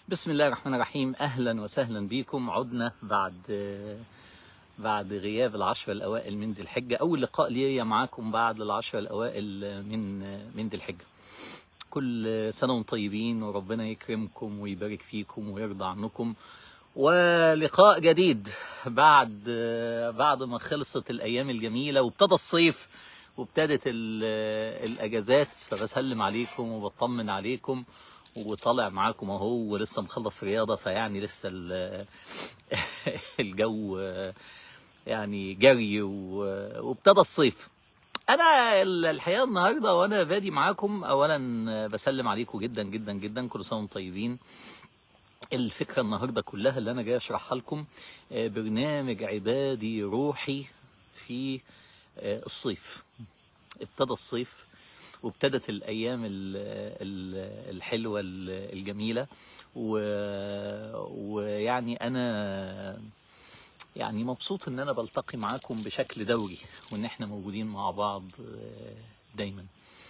بسم الله الرحمن الرحيم اهلا وسهلا بكم عدنا بعد بعد غياب العشر الاوائل من ذي الحجه اول لقاء لي معاكم بعد العشر الاوائل من من ذي الحجه كل سنه وانتم طيبين وربنا يكرمكم ويبارك فيكم ويرضى عنكم ولقاء جديد بعد بعد ما خلصت الايام الجميله وابتدى الصيف وابتدت ال- الاجازات فبسلم عليكم وبطمن عليكم وطالع معاكم اهو ولسه مخلص رياضه فيعني لسه ال- الجو يعني جري و- وابتدى الصيف انا ال- الحقيقه النهارده وانا بادي معاكم اولا بسلم عليكم جدا جدا جدا كل سنه وانتم طيبين الفكره النهارده كلها اللي انا جاي اشرحها لكم آه، برنامج عبادي روحي في آه، الصيف ابتدى الصيف وابتدت الايام ال- ال- الحلوه ال- الجميله و- ويعني انا يعني مبسوط ان انا بلتقي معاكم بشكل دوري وان احنا موجودين مع بعض آه، دايما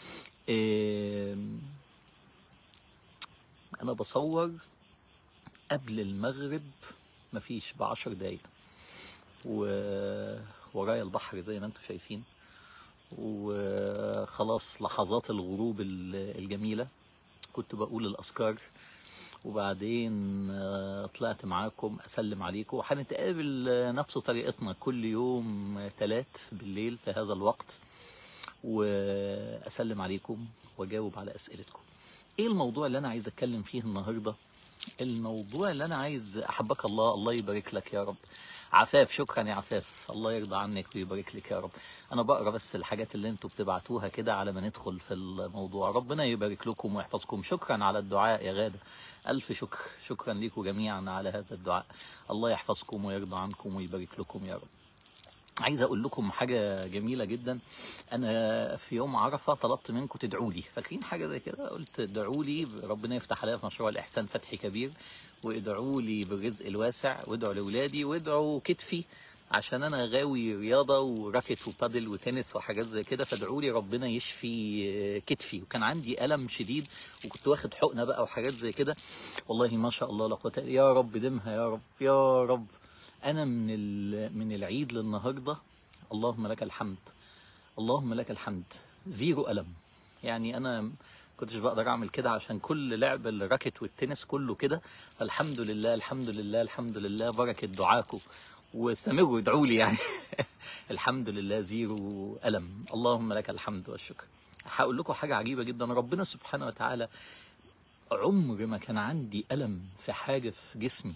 آم، انا بصور قبل المغرب مفيش بعشر دقايق وورايا البحر زي ما انتم شايفين وخلاص لحظات الغروب ال- الجميلة كنت بقول الأذكار وبعدين آه، طلعت معاكم أسلم عليكم وهنتقابل آه، نفس طريقتنا كل يوم تلات بالليل في هذا الوقت وأسلم عليكم وأجاوب على أسئلتكم إيه الموضوع اللي أنا عايز أتكلم فيه النهاردة الموضوع اللي أنا عايز أحبك الله الله يبارك لك يا رب عفاف شكرا يا عفاف الله يرضى عنك ويبارك لك يا رب انا بقرا بس الحاجات اللي انتوا بتبعتوها كده على ما ندخل في الموضوع ربنا يبارك لكم ويحفظكم شكرا على الدعاء يا غاده الف شكر شكرا لكم جميعا على هذا الدعاء الله يحفظكم ويرضى عنكم ويبارك لكم يا رب عايز اقول لكم حاجه جميله جدا انا في يوم عرفه طلبت منكم تدعوا لي فاكرين حاجه زي كده قلت ادعوا لي ربنا يفتح عليا في مشروع الاحسان فتحي كبير وادعوا لي بالرزق الواسع وادعوا لاولادي وادعوا كتفي عشان انا غاوي رياضه وراكت وبادل وتنس وحاجات زي كده فادعوا لي ربنا يشفي كتفي وكان عندي الم شديد وكنت واخد حقنه بقى وحاجات زي كده والله ما شاء الله لا قوه إلا- يا رب دمها يا رب يا رب انا من ال- من العيد للنهارده اللهم لك الحمد اللهم لك الحمد زيرو الم يعني انا كنتش بقدر اعمل كده عشان كل لعب الراكت والتنس كله كده فالحمد لله الحمد لله الحمد لله بركه دعاكم واستمروا ادعوا لي يعني الحمد لله زيرو الم اللهم لك الحمد والشكر هقول لكم حاجه عجيبه جدا ربنا سبحانه وتعالى عمر ما كان عندي الم في حاجه في جسمي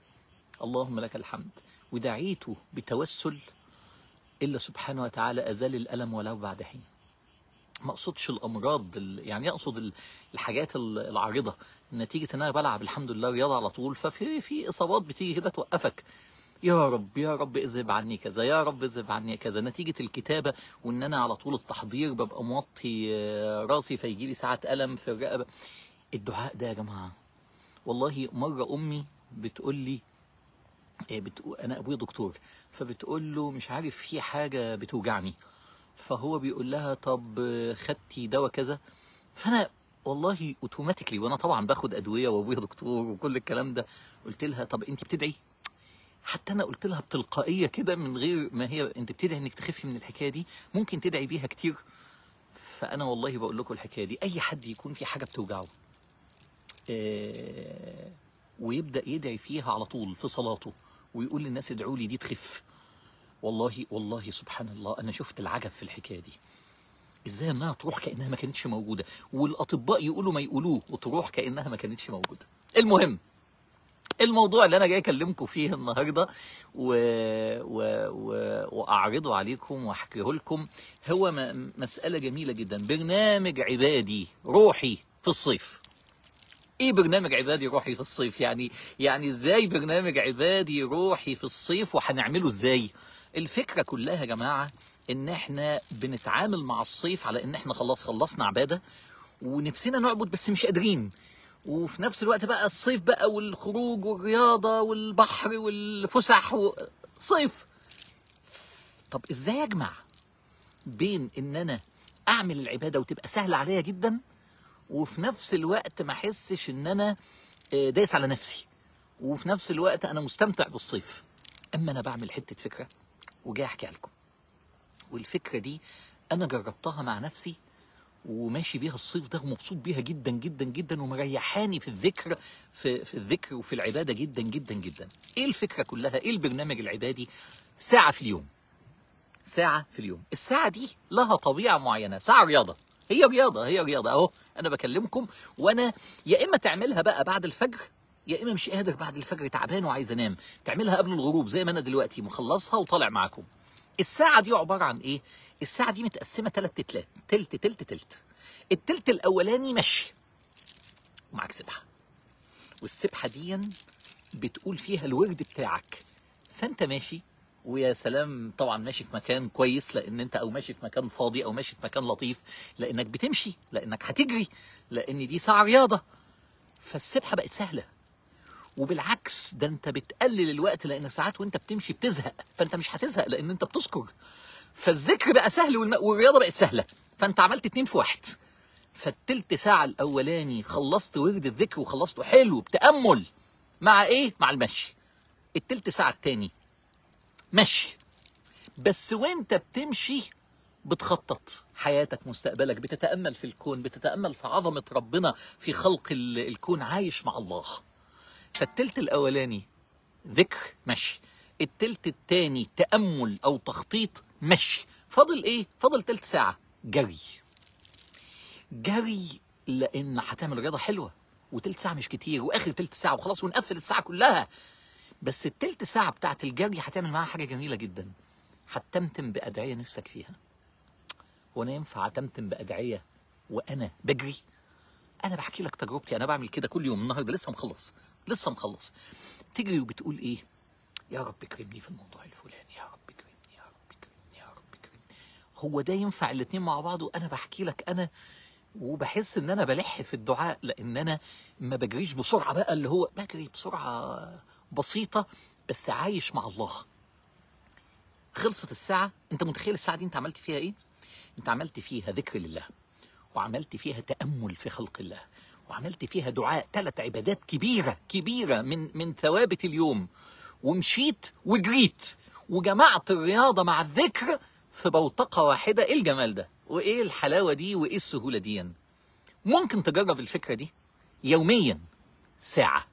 اللهم لك الحمد ودعيته بتوسل الا سبحانه وتعالى ازال الالم ولو بعد حين ما اقصدش الامراض ال- يعني اقصد ال- الحاجات ال- العارضه نتيجه ان انا بلعب الحمد لله رياضه على طول ففي في اصابات بتيجي كده توقفك يا رب يا رب اذهب عني كذا يا رب اذهب عني كذا نتيجه الكتابه وان انا على طول التحضير ببقى موطي آه، راسي فيجي لي ساعات الم في الرقبه الدعاء ده يا جماعه والله مره امي بتقول لي إيه بتقول انا ابويا دكتور فبتقول له مش عارف في حاجه بتوجعني فهو بيقول لها طب آه، خدتي دواء كذا فانا والله اوتوماتيكلي وانا طبعا باخد ادويه وابويا دكتور وكل الكلام ده قلت لها طب انت بتدعي حتى انا قلت لها بتلقائيه كده من غير ما هي انت بتدعي انك تخفي من الحكايه دي ممكن تدعي بيها كتير فانا والله بقول لكم الحكايه دي اي حد يكون في حاجه بتوجعه آه، ويبدا يدعي فيها على طول في صلاته ويقول للناس ادعوا لي دي تخف والله والله سبحان الله انا شفت العجب في الحكايه دي ازاي انها تروح كانها ما كانتش موجوده والاطباء يقولوا ما يقولوه وتروح كانها ما كانتش موجوده المهم الموضوع اللي انا جاي اكلمكم فيه النهارده و... و... و... واعرضه عليكم واحكيه لكم هو م... مساله جميله جدا برنامج عبادي روحي في الصيف ايه برنامج عبادي روحي في الصيف يعني يعني ازاي برنامج عبادي روحي في الصيف وهنعمله ازاي الفكره كلها يا جماعه ان احنا بنتعامل مع الصيف على ان احنا خلاص خلصنا عباده ونفسنا نعبد بس مش قادرين وفي نفس الوقت بقى الصيف بقى والخروج والرياضه والبحر والفسح و... صيف طب ازاي اجمع بين ان انا اعمل العباده وتبقى سهله عليا جدا وفي نفس الوقت ما احسش ان انا آه، دايس على نفسي وفي نفس الوقت انا مستمتع بالصيف اما انا بعمل حته فكره وجاي احكيها لكم والفكره دي انا جربتها مع نفسي وماشي بيها الصيف ده ومبسوط بيها جدا جدا جدا ومريحاني في الذكر في, في الذكر وفي العباده جدا جدا جدا. ايه الفكره كلها؟ ايه البرنامج العبادي؟ ساعه في اليوم. ساعه في اليوم. الساعه دي لها طبيعه معينه، ساعه رياضه. هي رياضه هي رياضه اهو انا بكلمكم وانا يا اما تعملها بقى بعد الفجر يا اما مش قادر بعد الفجر تعبان وعايز انام تعملها قبل الغروب زي ما انا دلوقتي مخلصها وطالع معاكم الساعه دي عباره عن ايه الساعه دي متقسمه ثلاث تلات تلت تلت تلت التلت الاولاني مشي ومعاك سبحه والسبحه دي بتقول فيها الورد بتاعك فانت ماشي ويا سلام طبعا ماشي في مكان كويس لان انت او ماشي في مكان فاضي او ماشي في مكان لطيف لانك بتمشي لانك هتجري لان دي ساعه رياضه فالسبحه بقت سهله وبالعكس ده انت بتقلل الوقت لان ساعات وانت بتمشي بتزهق فانت مش هتزهق لان انت بتذكر فالذكر بقى سهل والم... والرياضه بقت سهله فانت عملت اتنين في واحد فالتلت ساعه الاولاني خلصت ورد الذكر وخلصته حلو بتامل مع ايه مع المشي التلت ساعه التاني مشي بس وانت بتمشي بتخطط حياتك مستقبلك بتتامل في الكون بتتامل في عظمه ربنا في خلق ال- الكون عايش مع الله فالتلت الاولاني ذكر مشي التلت التاني تامل او تخطيط مشي فاضل ايه فاضل تلت ساعه جري جري لان هتعمل رياضه حلوه وتلت ساعه مش كتير واخر تلت ساعه وخلاص ونقفل الساعه كلها بس التلت ساعه بتاعت الجري هتعمل معاها حاجه جميله جدا هتتمتم بادعيه نفسك فيها وانا ينفع اتمتم بادعيه وانا بجري انا بحكي لك تجربتي انا بعمل كده كل يوم النهارده لسه مخلص لسه مخلص تجري وبتقول ايه يا رب اكرمني في الموضوع الفلاني يا رب اكرمني يا رب اكرمني يا رب اكرمني هو ده ينفع الاتنين مع بعض وانا بحكي لك انا وبحس ان انا بلح في الدعاء لان انا ما بجريش بسرعه بقى اللي هو بجري بسرعه بسيطه بس عايش مع الله خلصت الساعه انت متخيل الساعه دي انت عملت فيها ايه انت عملت فيها ذكر لله وعملت فيها تامل في خلق الله وعملت فيها دعاء ثلاث عبادات كبيره كبيره من من ثوابت اليوم ومشيت وجريت وجمعت الرياضه مع الذكر في بوتقه واحده ايه الجمال ده وايه الحلاوه دي وايه السهوله دي ممكن تجرب الفكره دي يوميا ساعه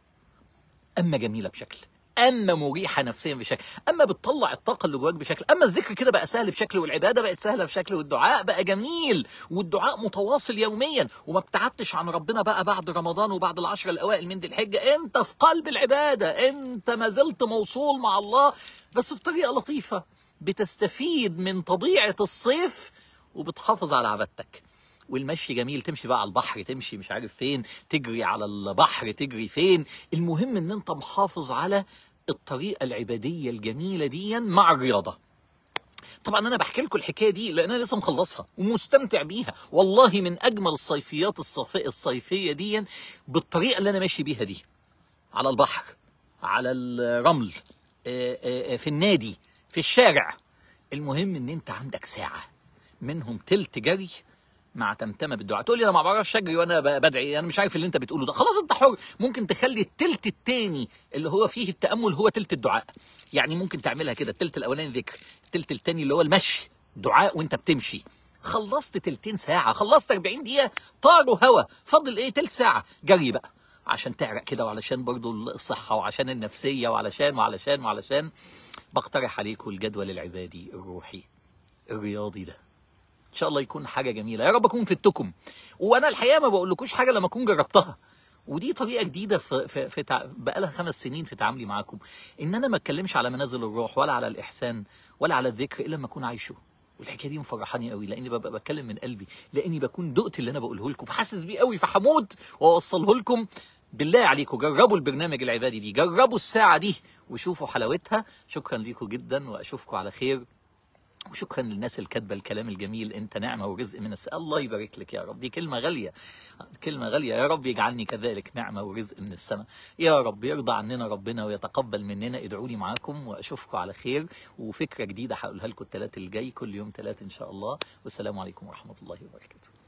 اما جميله بشكل اما مريحه نفسيا بشكل اما بتطلع الطاقه اللي جواك بشكل اما الذكر كده بقى سهل بشكل والعباده بقت سهله بشكل والدعاء بقى جميل والدعاء متواصل يوميا وما ابتعدتش عن ربنا بقى بعد رمضان وبعد العشر الاوائل من ذي الحجه انت في قلب العباده انت ما زلت موصول مع الله بس بطريقه لطيفه بتستفيد من طبيعه الصيف وبتحافظ على عبادتك والمشي جميل تمشي بقى على البحر تمشي مش عارف فين تجري على البحر تجري فين المهم ان انت محافظ على الطريقه العباديه الجميله دي مع الرياضه طبعا انا بحكي لكم الحكايه دي لان انا لسه مخلصها ومستمتع بيها والله من اجمل الصيفيات الصيفيه الصيفيه دي بالطريقه اللي انا ماشي بيها دي على البحر على الرمل آه، آه، آه، في النادي في الشارع المهم ان انت عندك ساعه منهم تلت جري مع تمتمه بالدعاء تقول لي انا ما بعرفش اجري وانا ب- بدعي انا مش عارف اللي انت بتقوله ده خلاص انت حر ممكن تخلي التلت التاني اللي هو فيه التامل هو تلت الدعاء يعني ممكن تعملها كده التلت الاولاني ذكر التلت التاني اللي هو المشي دعاء وانت بتمشي خلصت تلتين ساعه خلصت 40 دقيقه طاروا هوا فاضل ايه تلت ساعه جري بقى عشان تعرق كده وعلشان برضو الصحه وعشان النفسيه وعلشان وعلشان وعلشان بقترح عليكم الجدول العبادي الروحي الرياضي ده ان شاء الله يكون حاجه جميله يا رب اكون فدتكم وانا الحقيقه ما بقولكوش حاجه لما اكون جربتها ودي طريقه جديده في في, في تع... بقالها خمس سنين في تعاملي معاكم ان انا ما اتكلمش على منازل الروح ولا على الاحسان ولا على الذكر الا لما اكون عايشه والحكايه دي مفرحاني قوي لاني ببقى بتكلم من قلبي لاني بكون دقت اللي انا بقوله لكم فحاسس بيه قوي فحمود واوصله لكم بالله عليكم جربوا البرنامج العبادي دي جربوا الساعه دي وشوفوا حلاوتها شكرا ليكم جدا واشوفكم على خير وشكرا للناس اللي كاتبه الكلام الجميل انت نعمه ورزق من السماء الله يبارك لك يا رب دي كلمه غاليه كلمه غاليه يا رب يجعلني كذلك نعمه ورزق من السماء يا رب يرضى عننا ربنا ويتقبل مننا ادعوا لي معاكم واشوفكم على خير وفكره جديده هقولها لكم الثلاث الجاي كل يوم ثلاث ان شاء الله والسلام عليكم ورحمه الله وبركاته